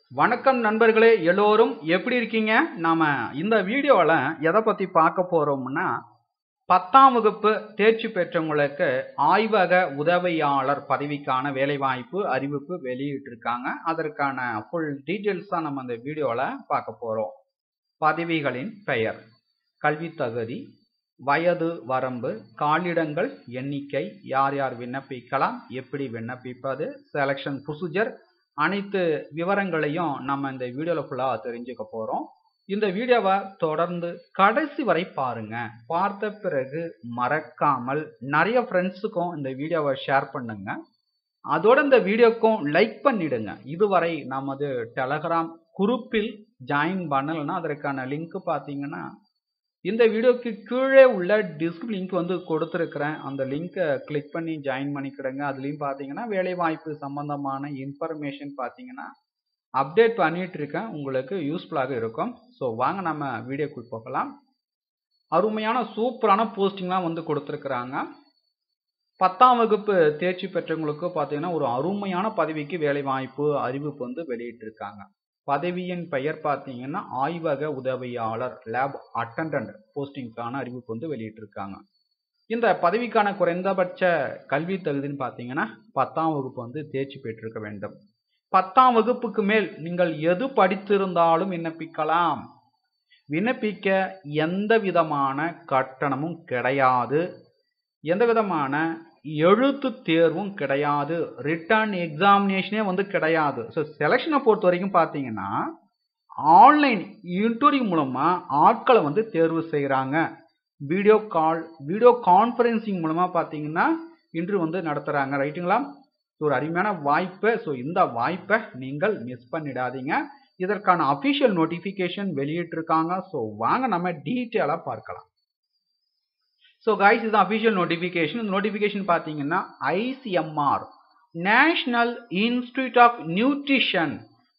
வணக்கம் நண்பர்களே எல்லோரும் எப்படி இருக்கீங்க நாம இந்த வீடியோவில் எதை பற்றி பார்க்க போகிறோம்னா பத்தாம் வகுப்பு தேர்ச்சி பெற்றவங்களுக்கு ஆய்வக உதவியாளர் பதவிக்கான வேலைவாய்ப்பு அறிவிப்பு வெளியிட்டிருக்காங்க அதற்கான ஃபுல் டீட்டெயில்ஸ் தான் நம்ம இந்த வீடியோவில் பார்க்க போகிறோம் பதவிகளின் பெயர் கல்வி தகுதி வயது வரம்பு காலிடங்கள் எண்ணிக்கை யார் யார் விண்ணப்பிக்கலாம் எப்படி விண்ணப்பிப்பது செலெக்ஷன் ப்ரொசீஜர் அனைத்து விவரங்களையும் நம்ம இந்த வீடியோவில் ஃபுல்லாக தெரிஞ்சுக்க போகிறோம் இந்த வீடியோவை தொடர்ந்து கடைசி வரை பாருங்க பார்த்த பிறகு மறக்காமல் நிறைய ஃப்ரெண்ட்ஸுக்கும் இந்த வீடியோவை ஷேர் பண்ணுங்க அதோட இந்த வீடியோக்கும் லைக் பண்ணிடுங்க இதுவரை நமது டெலகிராம் குரூப்பில் ஜாயின் பண்ணலைன்னா அதற்கான லிங்க் பார்த்தீங்கன்னா இந்த வீடியோக்கு கீழே உள்ள டிஸ்க் லிங்க் வந்து கொடுத்துருக்குறேன் அந்த லிங்கை கிளிக் பண்ணி ஜாயின் பண்ணிக்கிடுங்க அதுலேயும் பார்த்தீங்கன்னா வேலைவாய்ப்பு சம்பந்தமான இன்ஃபர்மேஷன் பார்த்தீங்கன்னா அப்டேட் பண்ணிட்டு இருக்கேன் உங்களுக்கு யூஸ்ஃபுல்லாக இருக்கும் ஸோ வாங்க நம்ம வீடியோக்குள் போகலாம் அருமையான சூப்பரான போஸ்டிங்லாம் வந்து கொடுத்துருக்குறாங்க பத்தாம் வகுப்பு தேர்ச்சி பெற்றவங்களுக்கு பார்த்தீங்கன்னா ஒரு அருமையான பதவிக்கு வேலைவாய்ப்பு அறிவிப்பு வந்து வெளியிட்டிருக்காங்க பதவியின் பெயர் பார்த்தீங்கன்னா ஆய்வக உதவியாளர் லேப் அட்டண்டன்ட் போஸ்டிங்க்கான அறிவிப்பு வந்து வெளியிட்டிருக்காங்க இந்த பதவிக்கான குறைந்தபட்ச கல்வி தகுதின்னு பார்த்தீங்கன்னா பத்தாம் வகுப்பு வந்து தேர்ச்சி பெற்றிருக்க வேண்டும் பத்தாம் வகுப்புக்கு மேல் நீங்கள் எது படித்திருந்தாலும் விண்ணப்பிக்கலாம் விண்ணப்பிக்க எந்த விதமான கட்டணமும் கிடையாது எந்த விதமான எழுத்து தேர்வும் கிடையாது ரிட்டர்ன் எக்ஸாமினேஷனே வந்து கிடையாது ஸோ செலெக்ஷனை பொறுத்த வரைக்கும் பார்த்தீங்கன்னா ஆன்லைன் இன்டர்வியூ மூலமாக ஆட்களை வந்து தேர்வு செய்கிறாங்க வீடியோ கால் வீடியோ கான்ஃபரன்சிங் மூலமாக பார்த்தீங்கன்னா இன்டர்வியூ வந்து நடத்துகிறாங்க ரைட்டுங்களா ஒரு அருமையான வாய்ப்பு ஸோ இந்த வாய்ப்பை நீங்கள் மிஸ் பண்ணிடாதீங்க இதற்கான அஃபிஷியல் நோட்டிஃபிகேஷன் வெளியிட்டிருக்காங்க ஸோ வாங்க நம்ம டீட்டெயிலாக பார்க்கலாம் ஸோ கைஸ் இது அஃபிஷியல் நோட்டிஃபிகேஷன் இந்த நோட்டிஃபிகேஷன் பார்த்தீங்கன்னா ICMR national institute of nutrition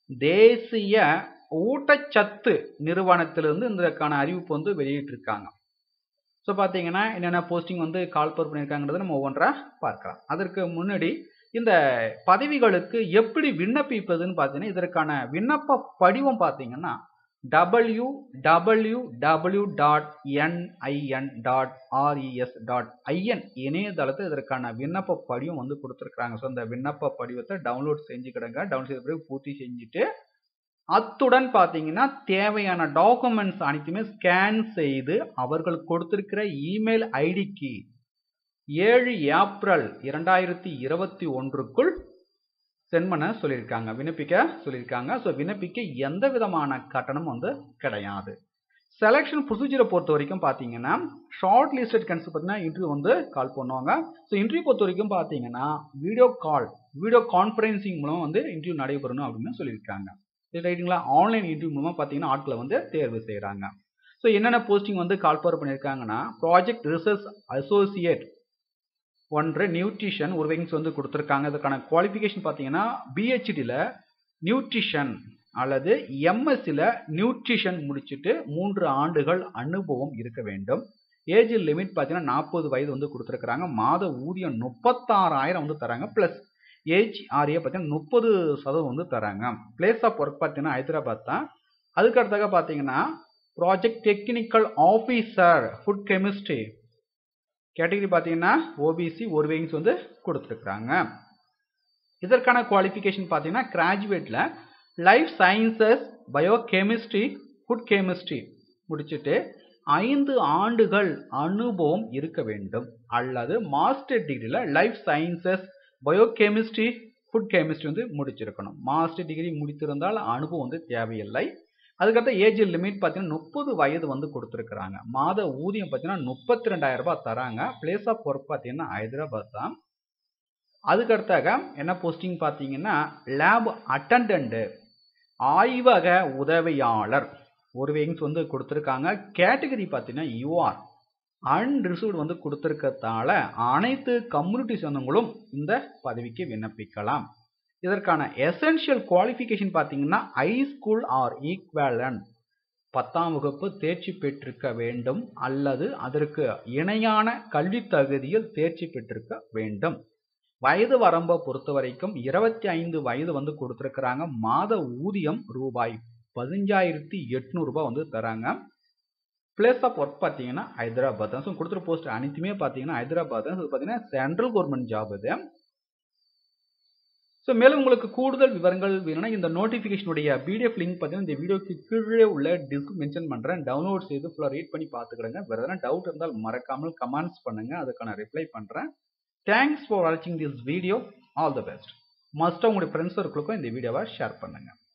தேசிய ஊட்டச்சத்து நிறுவனத்திலிருந்து இதற்கான அறிவிப்பு வந்து வெளியிட்டிருக்காங்க ஸோ பார்த்தீங்கன்னா என்னென்ன போஸ்டிங் வந்து கால் பர் பண்ணியிருக்காங்கிறத நம்ம ஒவ்வொன்றா பார்க்கலாம் அதற்கு முன்னாடி இந்த பதவிகளுக்கு எப்படி விண்ணப்பிப்பதுன்னு பார்த்தீங்கன்னா இதற்கான விண்ணப்ப படிவம் பார்த்தீங்கன்னா W W W dot NIN dot RES dot IN இணையதளத்தை இதற்கான விண்ணப்ப படிவம் வந்து கொடுத்துருக்குறாங்க ஸோ அந்த விண்ணப்ப படிவத்தை டவுன்லோட் செஞ்சுக்கிடுங்க டவுன்லோட் செய்த பிறகு பூர்த்தி செஞ்சுட்டு அத்துடன் பார்த்தீங்கன்னா தேவையான டாக்குமெண்ட்ஸ் அனைத்துமே ஸ்கேன் செய்து அவர்கள் கொடுத்திருக்கிற இமெயில் ஐடிக்கு ஏழு ஏப்ரல் இரண்டாயிரத்தி இருபத்தி ஒன்றுக்குள் சென்ட் பண்ண சொல்லியிருக்காங்க விண்ணப்பிக்க சொல்லியிருக்காங்க ஸோ விண்ணப்பிக்க எந்த விதமான கட்டணம் வந்து கிடையாது செலெக்ஷன் ப்ரொசீஜரை பொறுத்த வரைக்கும் பார்த்தீங்கன்னா ஷார்ட் லிஸ்டட் கேன்சல் பார்த்தீங்கன்னா இன்டர்வியூ வந்து கால் பண்ணுவாங்க ஸோ இன்டர்வியூ பொறுத்த வரைக்கும் பார்த்தீங்கன்னா வீடியோ கால் வீடியோ கான்ஃபரன்சிங் மூலம் வந்து இன்டர்வியூ நடைபெறணும் அப்படின்னு சொல்லியிருக்காங்க ரைட்டுங்களா ஆன்லைன் இன்டர்வியூ மூலமாக பார்த்தீங்கன்னா ஆட்களை வந்து தேர்வு செய்கிறாங்க ஸோ என்னென்ன போஸ்டிங் வந்து கால்பார் பண்ணியிருக்காங்கன்னா ப்ராஜெக்ட் ரிசர்ச் அசோசியேட் ஒன்று நியூட்ரிஷன் ஒரு வேகன்ஸ் வந்து கொடுத்துருக்காங்க அதுக்கான குவாலிஃபிகேஷன் பார்த்தீங்கன்னா பிஹெச்டியில் நியூட்ரிஷன் அல்லது எம்எஸ்சியில் நியூட்ரிஷன் முடிச்சுட்டு மூன்று ஆண்டுகள் அனுபவம் இருக்க வேண்டும் ஏஜ் லிமிட் பார்த்தீங்கன்னா நாற்பது வயது வந்து கொடுத்துருக்குறாங்க மாத ஊதியம் முப்பத்தாறாயிரம் வந்து தராங்க ப்ளஸ் ஏஜ் ஆரியை பார்த்தீங்கன்னா முப்பது சதவீதம் வந்து தராங்க பிளேஸ் ஆஃப் ஒர்க் பார்த்தீங்கன்னா ஹைதராபாத் தான் அதுக்கு அடுத்தாக பார்த்தீங்கன்னா project technical officer food chemistry category பார்த்தீங்கன்னா ஓபிசி ஒரு வேகன்ஸ் வந்து கொடுத்துருக்குறாங்க இதற்கான குவாலிஃபிகேஷன் பார்த்தீங்கன்னா கிராஜுவேட்டில் life sciences bio chemistry food chemistry முடிச்சுட்டு ஐந்து ஆண்டுகள் அனுபவம் இருக்க வேண்டும் அல்லது மாஸ்டர் டிகிரியில் life sciences biochemistry food chemistry வந்து முடிச்சிருக்கணும் மாஸ்டர் டிகிரி முடித்திருந்தால் அனுபவம் வந்து தேவையில்லை அதுக்கடுத்த ஏஜ் லிமிட் பார்த்தீங்கன்னா முப்பது வயது வந்து கொடுத்துருக்குறாங்க மாத ஊதியம் பார்த்தீங்கன்னா முப்பத்தி ரெண்டாயிரம் ரூபாய் தராங்க பிளேஸ் ஆஃப் ஒர்க் பார்த்தீங்கன்னா ஹைதராபாத் தான் அதுக்கடுத்தாக என்ன போஸ்டிங் பார்த்தீங்கன்னா லேப் அட்டண்டன்ட்டு ஆய்வக உதவியாளர் ஒரு வேகன்ஸ் வந்து கொடுத்துருக்காங்க கேட்டகரி பார்த்தீங்கன்னா யூஆர் அன்ரிசர்வ்டு வந்து கொடுத்துருக்கறதால அனைத்து கம்யூனிட்டி சொந்தங்களும் இந்த பதவிக்கு விண்ணப்பிக்கலாம் இதற்கான எசென்ஷியல் குவாலிஃபிகேஷன் பார்த்தீங்கன்னா ஹை ஸ்கூல் ஆர் ஈக்வலன் பத்தாம் வகுப்பு தேர்ச்சி பெற்றிருக்க வேண்டும் அல்லது அதற்கு இணையான கல்வி தகுதியில் தேர்ச்சி பெற்றிருக்க வேண்டும் வயது வரம்பை பொறுத்த வரைக்கும் இருபத்தி ஐந்து வயது வந்து கொடுத்துருக்குறாங்க மாத ஊதியம் ரூபாய் பதினஞ்சாயிரத்தி எட்நூறு ரூபாய் வந்து தராங்க பிளேஸ் ஆஃப் ஒர்க் பார்த்தீங்கன்னா ஹைதராபாத் தான் ஸோ கொடுத்துரு போஸ்ட் அனைத்துமே பார்த்தீங்கன்னா ஹைதராபாத் தான் இது பார்த்தீங்கன்னா சென்ட்ரல் கவர்மெண்ட் ஜாப் இது ஸோ மேலும் உங்களுக்கு கூடுதல் விவரங்கள் வேணும்னா இந்த நோட்டிஃபிகேஷனுடைய பிடிஎஃப் லிங்க் பார்த்தீங்கன்னா இந்த வீடியோக்கு கீழே உள்ள டிஸ்க் மென்ஷன் பண்ணுறேன் டவுன்லோட் செய்து ஃபுல்லாக ரீட் பண்ணி பார்த்துக்கிடுங்க வேறு எதனா டவுட் இருந்தால் மறக்காமல் கமெண்ட்ஸ் பண்ணுங்க அதுக்கான ரிப்ளை பண்ணுறேன் தேங்க்ஸ் ஃபார் வாட்சிங் this video all the best மஸ்ட்டாக உங்களுடைய ஃப்ரெண்ட்ஸ் சர்க்கிளுக்கும் இந்த வீடியோவை ஷேர் பண்ணுங்கள்